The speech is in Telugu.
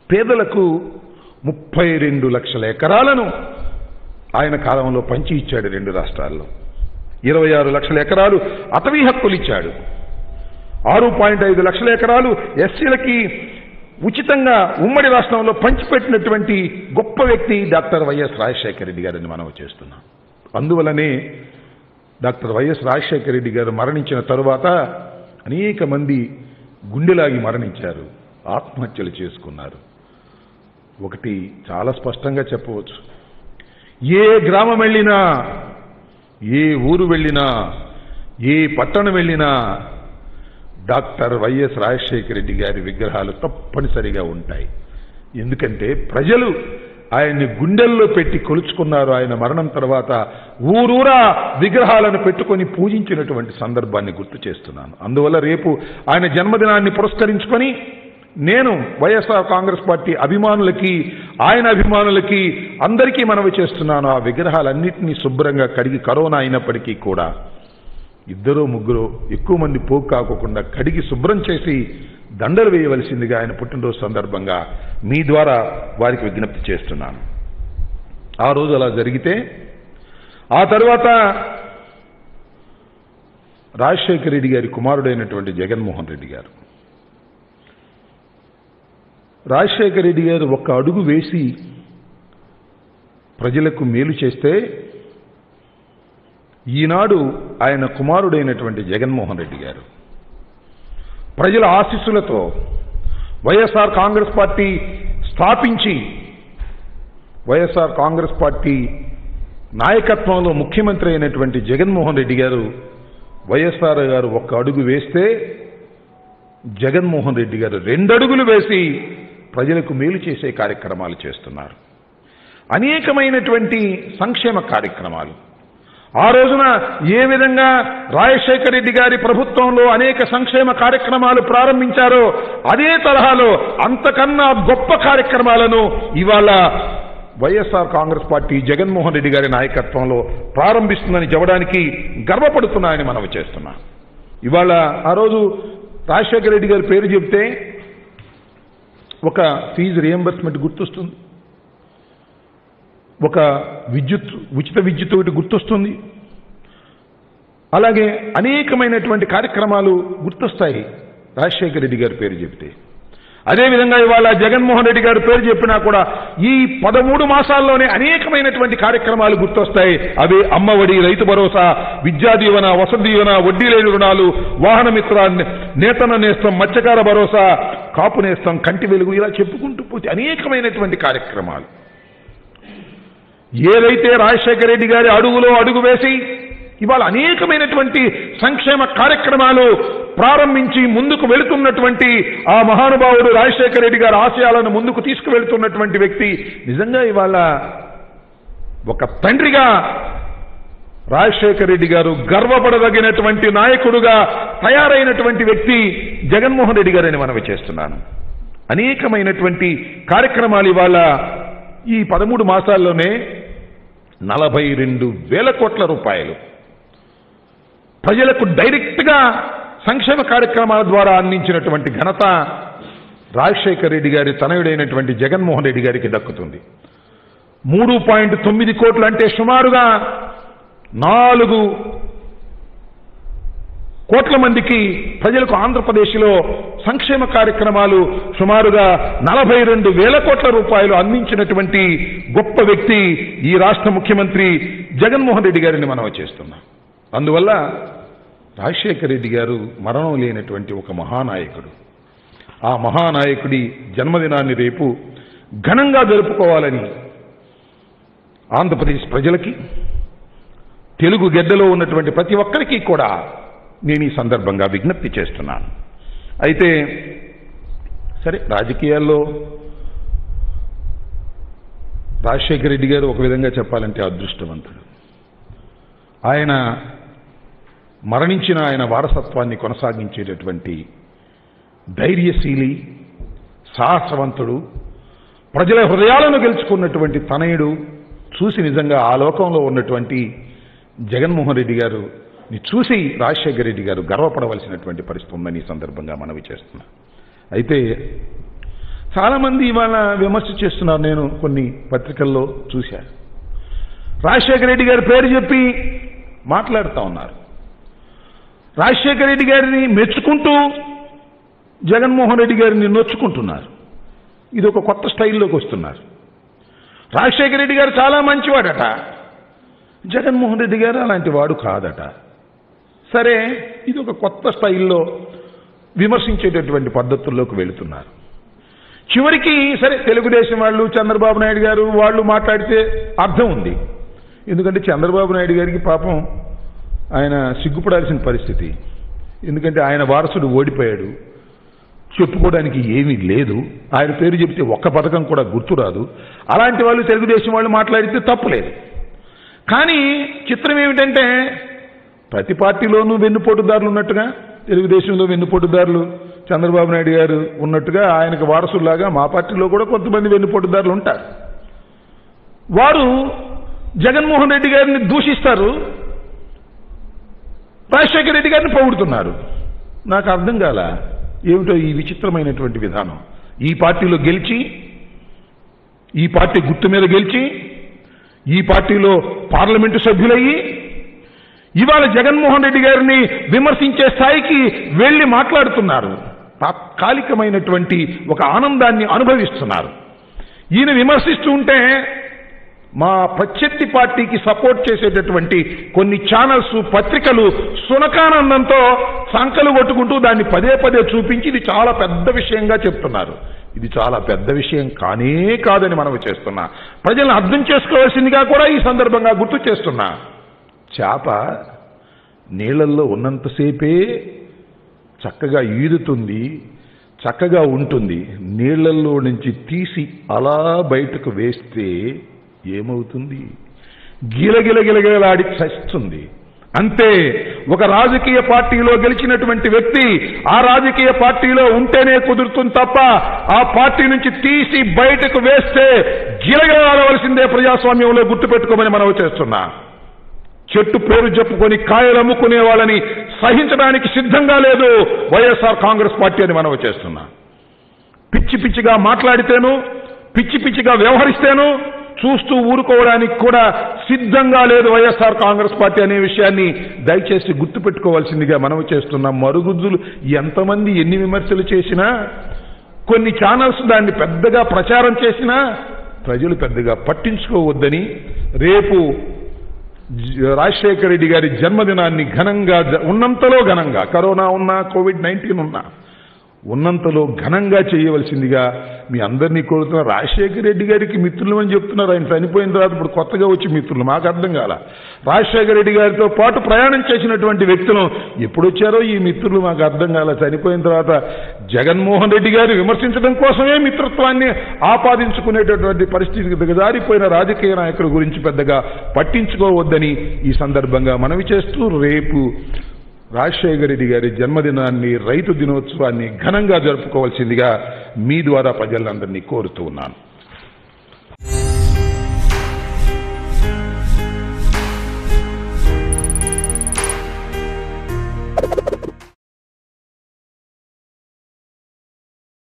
పేదలకు ముప్పై రెండు లక్షల ఎకరాలను ఆయన కాలంలో పంచి ఇచ్చాడు రెండు రాష్ట్రాల్లో ఇరవై ఆరు లక్షల ఎకరాలు అటవీ హక్కులు ఇచ్చాడు ఆరు పాయింట్ ఐదు లక్షల ఎకరాలు ఎస్సీలకి ఉచితంగా ఉమ్మడి రాష్ట్రంలో పంచిపెట్టినటువంటి గొప్ప వ్యక్తి డాక్టర్ వైఎస్ రాజశేఖర రెడ్డి గారిని మనం చేస్తున్నాం అందువలనే డాక్టర్ వైఎస్ రాజశేఖర రెడ్డి గారు మరణించిన తరువాత అనేక మంది గుండెలాగి మరణించారు ఆత్మహత్యలు చేసుకున్నారు ఒకటి చాలా స్పష్టంగా చెప్పవచ్చు ఏ గ్రామం వెళ్ళినా ఏ ఊరు వెళ్ళినా ఏ పట్టణం వెళ్ళినా డాక్టర్ వైఎస్ రాజశేఖర రెడ్డి గారి విగ్రహాలు తప్పనిసరిగా ఉంటాయి ఎందుకంటే ప్రజలు ఆయన్ని గుండెల్లో పెట్టి కొలుచుకున్నారు ఆయన మరణం తర్వాత ఊరూరా విగ్రహాలను పెట్టుకొని పూజించినటువంటి సందర్భాన్ని గుర్తు చేస్తున్నాను అందువల్ల రేపు ఆయన జన్మదినాన్ని పురస్కరించుకొని నేను వైఎస్ఆర్ కాంగ్రెస్ పార్టీ అభిమానులకి ఆయన అభిమానులకి అందరికీ మనవి చేస్తున్నాను ఆ విగ్రహాలన్నింటినీ శుభ్రంగా కడిగి కరోనా అయినప్పటికీ కూడా ఇద్దరో ముగ్గురు ఎక్కువ మంది పోగు కాకోకుండా కడిగి శుభ్రం చేసి దండలు వేయవలసిందిగా ఆయన పుట్టినరోజు సందర్భంగా మీ ద్వారా వారికి విజ్ఞప్తి చేస్తున్నాను ఆ రోజు అలా జరిగితే ఆ తర్వాత రాజశేఖర రెడ్డి గారి కుమారుడైనటువంటి జగన్మోహన్ రెడ్డి గారు రాజశేఖర రెడ్డి గారు ఒక్క అడుగు వేసి ప్రజలకు మేలు చేస్తే ఈనాడు ఆయన కుమారుడైనటువంటి జగన్మోహన్ రెడ్డి గారు ప్రజల ఆశీస్సులతో వైఎస్ఆర్ కాంగ్రెస్ పార్టీ స్థాపించి వైఎస్ఆర్ కాంగ్రెస్ పార్టీ నాయకత్వంలో ముఖ్యమంత్రి అయినటువంటి జగన్మోహన్ రెడ్డి గారు వైఎస్ఆర్ గారు ఒక్క అడుగు వేస్తే జగన్మోహన్ రెడ్డి గారు రెండడుగులు వేసి ప్రజలకు మేలు చేసే కార్యక్రమాలు చేస్తున్నారు అనేకమైనటువంటి సంక్షేమ కార్యక్రమాలు ఆ రోజున ఏ విధంగా రాజశేఖర రెడ్డి గారి ప్రభుత్వంలో అనేక సంక్షేమ కార్యక్రమాలు ప్రారంభించారో అదే తరహాలో అంతకన్నా గొప్ప కార్యక్రమాలను ఇవాళ వైఎస్ఆర్ కాంగ్రెస్ పార్టీ జగన్మోహన్ రెడ్డి గారి నాయకత్వంలో ప్రారంభిస్తుందని చెప్పడానికి గర్వపడుతున్నాయని మనం చేస్తున్నాం ఇవాళ ఆ రోజు రాజశేఖర రెడ్డి గారి పేరు చెప్తే ఒక ఫీజు రియంబర్స్మెంట్ గుర్తొస్తుంది ఒక విద్యుత్ ఉచిత విద్యుత్ ఒకటి గుర్తొస్తుంది అలాగే అనేకమైనటువంటి కార్యక్రమాలు గుర్తొస్తాయి రాజశేఖర రెడ్డి గారి పేరు చెప్తే అదేవిధంగా ఇవాళ జగన్మోహన్ రెడ్డి గారి పేరు చెప్పినా కూడా ఈ పదమూడు మాసాల్లోనే అనేకమైనటువంటి కార్యక్రమాలు గుర్తొస్తాయి అవి అమ్మఒడి రైతు భరోసా విద్యా దీవెన వసతి దీవెన వడ్డీ లేని రుణాలు వాహన మిత్ర నేతన నేస్తం మత్స్యకార భరోసా కాపు నేస్తం కంటి వెలుగు ఇలా చెప్పుకుంటూ పోతే అనేకమైనటువంటి కార్యక్రమాలు ఏదైతే రాజశేఖర రెడ్డి గారి అడుగులో అడుగు వేసి ఇవాళ అనేకమైనటువంటి సంక్షేమ కార్యక్రమాలు ప్రారంభించి ముందుకు వెళుతున్నటువంటి ఆ మహానుభావుడు రాజశేఖర రెడ్డి గారి ఆశయాలను ముందుకు తీసుకువెళ్తున్నటువంటి వ్యక్తి నిజంగా ఇవాళ ఒక తండ్రిగా రాజశేఖర రెడ్డి గారు గర్వపడదగినటువంటి నాయకుడుగా తయారైనటువంటి వ్యక్తి జగన్మోహన్ రెడ్డి గారని మనవి చేస్తున్నాను అనేకమైనటువంటి కార్యక్రమాలు ఇవాళ ఈ పదమూడు మాసాల్లోనే నలభై రెండు వేల కోట్ల రూపాయలు ప్రజలకు డైరెక్ట్గా సంక్షేమ కార్యక్రమాల ద్వారా అందించినటువంటి ఘనత రాజశేఖర్ రెడ్డి గారి తనయుడైనటువంటి జగన్మోహన్ రెడ్డి గారికి దక్కుతుంది మూడు పాయింట్ తొమ్మిది కోట్లు అంటే సుమారుగా నాలుగు కోట్ల మందికి ప్రజలకు ఆంధ్రప్రదేశ్లో సంక్షేమ కార్యక్రమాలు సుమారుగా నలభై రెండు వేల కోట్ల రూపాయలు అందించినటువంటి గొప్ప వ్యక్తి ఈ రాష్ట్ర ముఖ్యమంత్రి జగన్మోహన్ రెడ్డి గారిని మనం చేస్తున్నాం అందువల్ల రాజశేఖర రెడ్డి గారు మరణం లేనటువంటి ఒక మహానాయకుడు ఆ మహానాయకుడి జన్మదినాన్ని రేపు ఘనంగా జరుపుకోవాలని ఆంధ్రప్రదేశ్ ప్రజలకి తెలుగు గెడ్డలో ఉన్నటువంటి ప్రతి ఒక్కరికి కూడా నేను ఈ సందర్భంగా విజ్ఞప్తి చేస్తున్నాను అయితే సరే రాజకీయాల్లో రాజశేఖర రెడ్డి గారు ఒక విధంగా చెప్పాలంటే అదృష్టవంతుడు ఆయన మరణించిన ఆయన వారసత్వాన్ని కొనసాగించేటటువంటి ధైర్యశీలి సాహసవంతుడు ప్రజల హృదయాలను గెలుచుకున్నటువంటి తనయుడు చూసి నిజంగా ఆ లోకంలో ఉన్నటువంటి జగన్మోహన్ రెడ్డి గారు ని చూసి రాజశేఖర రెడ్డి గారు గర్వపడవలసినటువంటి పరిస్థితి ఉందని ఈ సందర్భంగా మనవి చేస్తున్నా అయితే చాలా మంది ఇవాళ విమర్శ చేస్తున్నారు నేను కొన్ని పత్రికల్లో చూశాను రాజశేఖర రెడ్డి గారి పేరు చెప్పి మాట్లాడుతూ ఉన్నారు రాజశేఖర రెడ్డి గారిని మెచ్చుకుంటూ జగన్మోహన్ రెడ్డి గారిని నొచ్చుకుంటున్నారు ఇది ఒక కొత్త స్టైల్లోకి వస్తున్నారు రాజశేఖర రెడ్డి గారు చాలా మంచివాడట జగన్మోహన్ రెడ్డి గారు అలాంటి వాడు కాదట సరే ఇది ఒక కొత్త స్టైల్లో విమర్శించేటటువంటి పద్ధతుల్లోకి వెళుతున్నారు చివరికి సరే తెలుగుదేశం వాళ్ళు చంద్రబాబు నాయుడు గారు వాళ్ళు మాట్లాడితే అర్థం ఉంది ఎందుకంటే చంద్రబాబు నాయుడు గారికి పాపం ఆయన సిగ్గుపడాల్సిన పరిస్థితి ఎందుకంటే ఆయన వారసుడు ఓడిపోయాడు చెప్పుకోవడానికి ఏమీ లేదు ఆయన పేరు చెప్తే ఒక్క పథకం కూడా గుర్తురాదు అలాంటి వాళ్ళు తెలుగుదేశం వాళ్ళు మాట్లాడితే తప్పులేదు కానీ చిత్రం ఏమిటంటే ప్రతి పార్టీలోనూ వెన్నుపోటుదారులు ఉన్నట్టుగా తెలుగుదేశంలో వెన్నుపోటుదారులు చంద్రబాబు నాయుడు గారు ఉన్నట్టుగా ఆయనకు వారసులాగా మా పార్టీలో కూడా కొంతమంది వెన్నుపోటుదారులు ఉంటారు వారు జగన్మోహన్ రెడ్డి గారిని దూషిస్తారు రాజశేఖర రెడ్డి గారిని పొగుడుతున్నారు నాకు అర్థం కాల ఏమిటో ఈ విచిత్రమైనటువంటి విధానం ఈ పార్టీలో గెలిచి ఈ పార్టీ గుర్తు మీద గెలిచి ఈ పార్టీలో పార్లమెంటు సభ్యులయ్యి ఇవాళ జగన్మోహన్ రెడ్డి గారిని విమర్శించే స్థాయికి వెళ్లి మాట్లాడుతున్నారు తాత్కాలికమైనటువంటి ఒక ఆనందాన్ని అనుభవిస్తున్నారు ఈయన విమర్శిస్తూ ఉంటే మా ప్రత్యర్థి పార్టీకి సపోర్ట్ చేసేటటువంటి కొన్ని ఛానల్స్ పత్రికలు సునకానందంతో సంకలు కొట్టుకుంటూ దాన్ని పదే పదే చూపించి ఇది చాలా పెద్ద విషయంగా చెప్తున్నారు ఇది చాలా పెద్ద విషయం కానే కాదని మనం చేస్తున్నా ప్రజలను అర్థం చేసుకోవాల్సిందిగా కూడా ఈ సందర్భంగా గుర్తు చేస్తున్నా చేప నీళ్ళల్లో ఉన్నంతసేపే చక్కగా ఈదుతుంది చక్కగా ఉంటుంది నీళ్లలో నుంచి తీసి అలా బయటకు వేస్తే ఏమవుతుంది గిలగిల గిలగిలాడి చస్తుంది అంతే ఒక రాజకీయ పార్టీలో గెలిచినటువంటి వ్యక్తి ఆ రాజకీయ పార్టీలో ఉంటేనే కుదురుతుంది తప్ప ఆ పార్టీ నుంచి తీసి బయటకు వేస్తే గిలగిలాడవలసిందే ప్రజాస్వామ్యంలో గుర్తుపెట్టుకోమని మనం చేస్తున్నా చెట్టు పేరు చెప్పుకొని కాయలు అమ్ముకునే వాళ్ళని సహించడానికి సిద్ధంగా లేదు వైఎస్ఆర్ కాంగ్రెస్ పార్టీ అని మనం చేస్తున్నా పిచ్చి పిచ్చిగా మాట్లాడితేను పిచ్చి పిచ్చిగా వ్యవహరిస్తేను చూస్తూ ఊరుకోవడానికి కూడా సిద్ధంగా లేదు వైఎస్ఆర్ కాంగ్రెస్ పార్టీ అనే విషయాన్ని దయచేసి గుర్తుపెట్టుకోవాల్సిందిగా మనం చేస్తున్నాం మరుగుజ్జులు ఎంతమంది ఎన్ని విమర్శలు చేసినా కొన్ని ఛానల్స్ దాన్ని పెద్దగా ప్రచారం చేసినా ప్రజలు పెద్దగా పట్టించుకోవద్దని రేపు జ- రాజశేఖర రెడ్డి గారి జన్మదినాన్ని ఘనంగా జ- ఉన్నంతలో ఘనంగా కరోనా ఉన్నా కోవిడ్ నైన్టీన్ ఉన్నా ఉన్నంతలో ఘనంగా చేయవలసిందిగా మీ అందరినీ కోరుతున్నా రాజశేఖర రెడ్డి గారికి మిత్రులు అని చెప్తున్నారు ఆయన చనిపోయిన తర్వాత ఇప్పుడు కొత్తగా వచ్చి మిత్రులు మాకు అర్థం కాల రాజశేఖర రెడ్డి గారితో పాటు ప్రయాణం చేసినటువంటి వ్యక్తులు ఎప్పుడు వచ్చారో ఈ మిత్రులు మాకు అర్థం కాల చనిపోయిన తర్వాత జగన్మోహన్ రెడ్డి గారు విమర్శించడం కోసమే మిత్రత్వాన్ని ఆపాదించుకునేటటువంటి పరిస్థితికి దిగజారిపోయిన రాజకీయ నాయకుల గురించి పెద్దగా పట్టించుకోవద్దని ఈ సందర్భంగా మనవి చేస్తూ రేపు రాజశేఖర రెడ్డి గారి జన్మదినాన్ని రైతు దినోత్సవాన్ని ఘనంగా జరుపుకోవాల్సిందిగా మీ ద్వారా ప్రజలందరినీ కోరుతూ ఉన్నాను